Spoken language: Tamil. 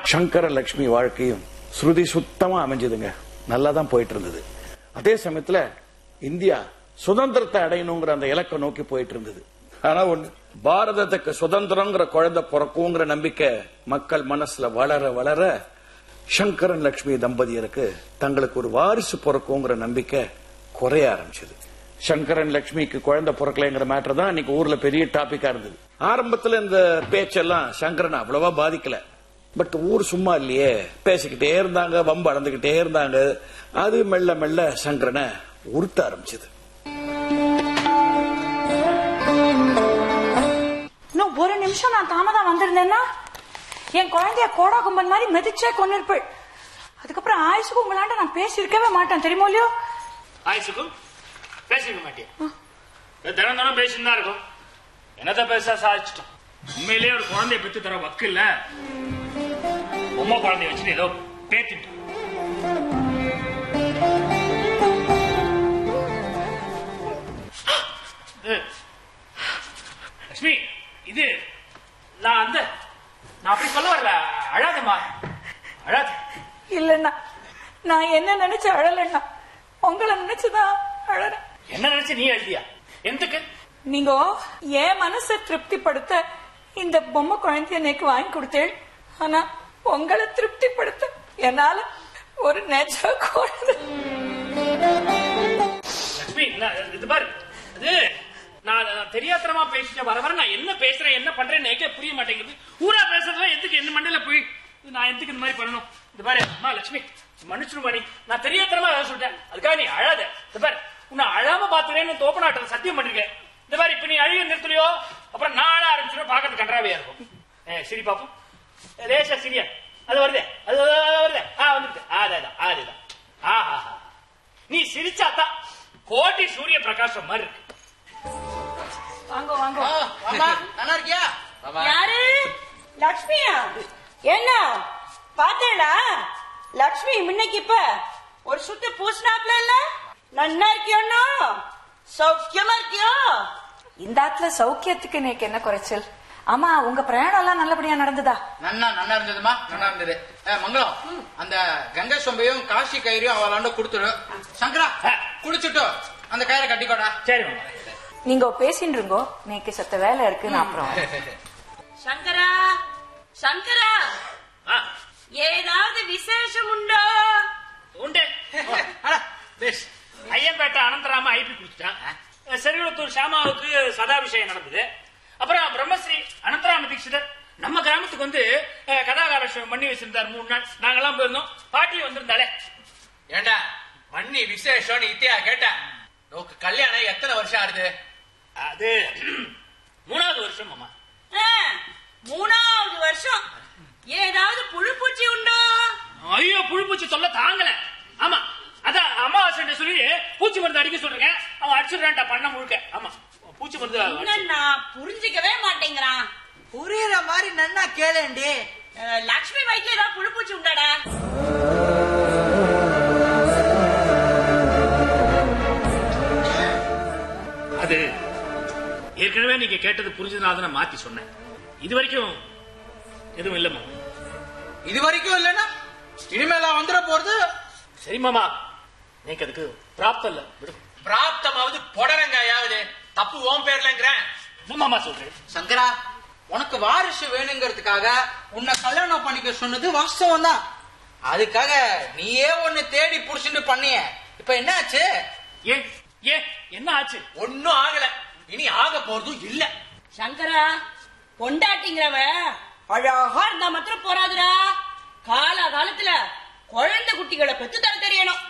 சங்கர லட்சுமி வாழ்க்கையும் ஸ்ருதி சுத்தமா அமைஞ்சதுங்க நல்லா தான் போயிட்டு இருந்தது அதே சமயத்துல இந்தியா சுதந்திரத்தை அடையணுங்கிற அந்த இலக்கை நோக்கி போயிட்டு இருந்தது ஆனா ஒண்ணு பாரதத்துக்கு சுதந்திரங்கிற குழந்தை பிறக்குங்கிற நம்பிக்கை மக்கள் மனசுல வளர வளர சங்கரன் லட்சுமி தம்பதியருக்கு தங்களுக்கு ஒரு வாரிசு பிறக்குங்கிற நம்பிக்கை குறைய ஆரம்பிச்சது சங்கரன் லட்சுமிக்கு குழந்தை பிறக்கலைங்கிற மேட்டர் தான் இன்னைக்கு ஊர்ல பெரிய டாபிக்கா இருந்தது ஆரம்பத்துல இந்த பேச்செல்லாம் சங்கரன் அவ்வளவா பாதிக்கல பட் ஊர் சும்மா இல்லையே பேசிக்கிட்டே இருந்தாங்க வம்பு அளந்துகிட்டே இருந்தாங்க அது மெல்ல மெல்ல சங்கரனை உருட்ட ஆரம்பிச்சது இன்னும் ஒரு நிமிஷம் நான் தாமதம் வந்திருந்தேன்னா என் குழந்தைய கோடா கும்பன் மாதிரி மிதிச்சே கொண்டிருப்பேள் அதுக்கப்புறம் ஆயுசுக்கு உங்களாண்ட நான் பேசியிருக்கவே மாட்டேன் தெரியுமோ இல்லையோ ஆயுசுக்கும் பேசிக்க மாட்டியா தினம் தினம் பேசிட்டு தான் இருக்கும் என்னத்த பேச சாதிச்சிட்டோம் உண்மையிலேயே ஒரு குழந்தைய பெற்று தர வக்கு இல்ல பொம்மை குழந்தைய வச்சுட்டு ஏதோ பேத்திட்டு இது, லட்சுமி இது நான் அந்த நான் அப்படி சொல்ல வரல அழாதம்மா அழாத இல்லைண்ணா நான் என்ன நினைச்சு அழலைண்ணா உங்களை நினைச்சுதான் அழறேன் என்ன நினைச்சு நீ எழுதியா எதுக்கு நீங்க என் மனசை திருப்திப்படுத்த இந்த பொம்மை குழந்தைய எனக்கு வாங்கி கொடுத்தேள் ஆனா உங்களை திருப்திப்படுத்த என்னால ஒரு நெஜ குழந்தை லட்சுமி நான் இது பாரு இது நான் நான் தெரியாத்தனமா பேசிட்டேன் வர வர நான் என்ன பேசுறேன் என்ன பண்றேன்னு எனக்கே புரிய மாட்டேங்குது ஊரா பேசுறதுலாம் எதுக்கு என்ன மண்டையில போய் இது நான் எதுக்கு இந்த மாதிரி பண்ணணும் இது பாரு அம்மா லட்சுமி மன்னிச்சிடும் மணி நான் தெரியாத்தனமா ஏதாவது சொல்லிட்டேன் அதுக்காக நீ அழாத இது பாரு உன்னை அழாம பாத்துறேன்னு தோப்பநாட்டம் சத்தியம் பண்ணிருக்கேன் இந்த மாதிரி இப்ப நீ அழுக நிறுத்தலையோ அப்புறம் நான் அழ ஆரம்பிச்சிடும் பாக்கிறது கன்றாவையா இருக்கும் ஏ சரி பாப்போம் லேசா சிரியா அது வருதே அது அது வருதே ஆ வந்துட்டு அதுதான் அதுதான் ஆஹா நீ சிரிச்சாதான் கோட்டி சூரிய பிரகாசம் மாதிரி இருக்கு வாங்க வாங்க அம்மா நல்லா இருக்கியா யாரு லக்ஷ்மியா என்ன பாத்தேடா லக்ஷ்மி முன்னைக்கு இப்ப ஒரு சுத்து பூசினாப்ல இல்ல நன்னா இருக்கியோண்ணா சௌக்கியமா இருக்கியோ இந்த ஆத்துல சௌக்கியத்துக்கு எனக்கு என்ன குறைச்சல் ஆமா உங்க பிரயாணம் எல்லாம் நல்லபடியா நடந்ததா நன்னா நல்லா இருந்ததுமா நல்லா இருந்தது ஏ, மங்களம் அந்த கங்கை சொம்பையும் காசி கயிறையும் அவளாண்ட கொடுத்துடு சங்கரா குடிச்சுட்டு அந்த கயிறை கட்டிக்கோடா சரி மாமா நீங்க பேசிட்டு இருங்கோ நேக்கு சத்த வேலை இருக்கு நான் அப்புறம் வரேன். சங்கரா சங்கரா ஆ, ஏதாவது விசேஷம் உண்டோ உண்டு அட, பேஸ் ஐயம்பேட்டை அனந்தராம ஐபி குடிச்சிட்டான் செருகுளத்தூர் ஷாமாவுக்கு சதாபிஷேகம் நடந்தது அப்புறம் பிரம்மஸ்ரீ அனந்தராம தீட்சிதர் நம்ம கிராமத்துக்கு வந்து அஹ், கதாகாலட்சம் பண்ணி வச்சிருந்தார் மூணு நாள் நாங்கெல்லாம் போயிருந்தோம் பாட்டி வந்திருந்தாலே ஏண்டா மண்ணி விசேஷம் இத்தியா கேட்ட நோக்கு கல்யாணம் எத்தனை வருஷம் ஆகுது அது மூணாவது வருஷம் மாமா ஆ, மூணாவது வருஷம் ஏதாவது புழுப்பூச்சி உண்டோ ஐயோ புழுப்பூச்சி சொல்ல தாங்கல ஆமா அதான் அமாவாசை சொல்லி பூச்சி மருந்து அடிக்க சொல்றேங்க அவன் அடிச்சுடுறான்டா பண்ண முழுக்க ஆமா பூச்சி மருந்து அடிச்சு- என்னன்னா புரிஞ்சுக்கவே மாட்டேங்கிறான் புரியுற மாதிரி நன்னா கேளேண்டி அஹ், லக்ஷ்மி வயிற்றுல ஏதாவது புழுப்பூச்சி உண்டாடா அது ஏற்கனவே நீங்க கேட்டது புரிஞ்சதுனால தான் நான் மாத்தி சொன்னேன் இது வரைக்கும் எதுவும் இல்ல மாமா இது வரைக்கும் இல்லைன்னா இனிமேல வந்துட போறது சரி மாமா நீங்க அதுக்கு பிராப்தம் இல்ல விடு பிராப்தமாவது புடரங்காயாவது தப்பு ஓம் பேர்லங்கிறேன் என்ன மாமா சொல்றேன் சங்கரா உனக்கு வாரிசு வேணுங்கிறதுக்காக உன்னை கல்யாணம் பண்ணிக்க சொன்னது வாஸ்தவம் தான் அதுக்காக நீயே ஒன்னு தேடி புடிச்சுட்டு பண்ணிய இப்ப என்னாச்சு ஏன் ஏன் என்ன ஆச்சு ஒன்னும் ஆகல இனி ஆக போறதும் இல்ல சங்கரா பொண்டாட்டிங்கிறவ அழகா இருந்தா மாத்திரம் போறாதுடா கால காலத்துல குழந்தை குட்டிகளை பெத்து தர தெரியணும்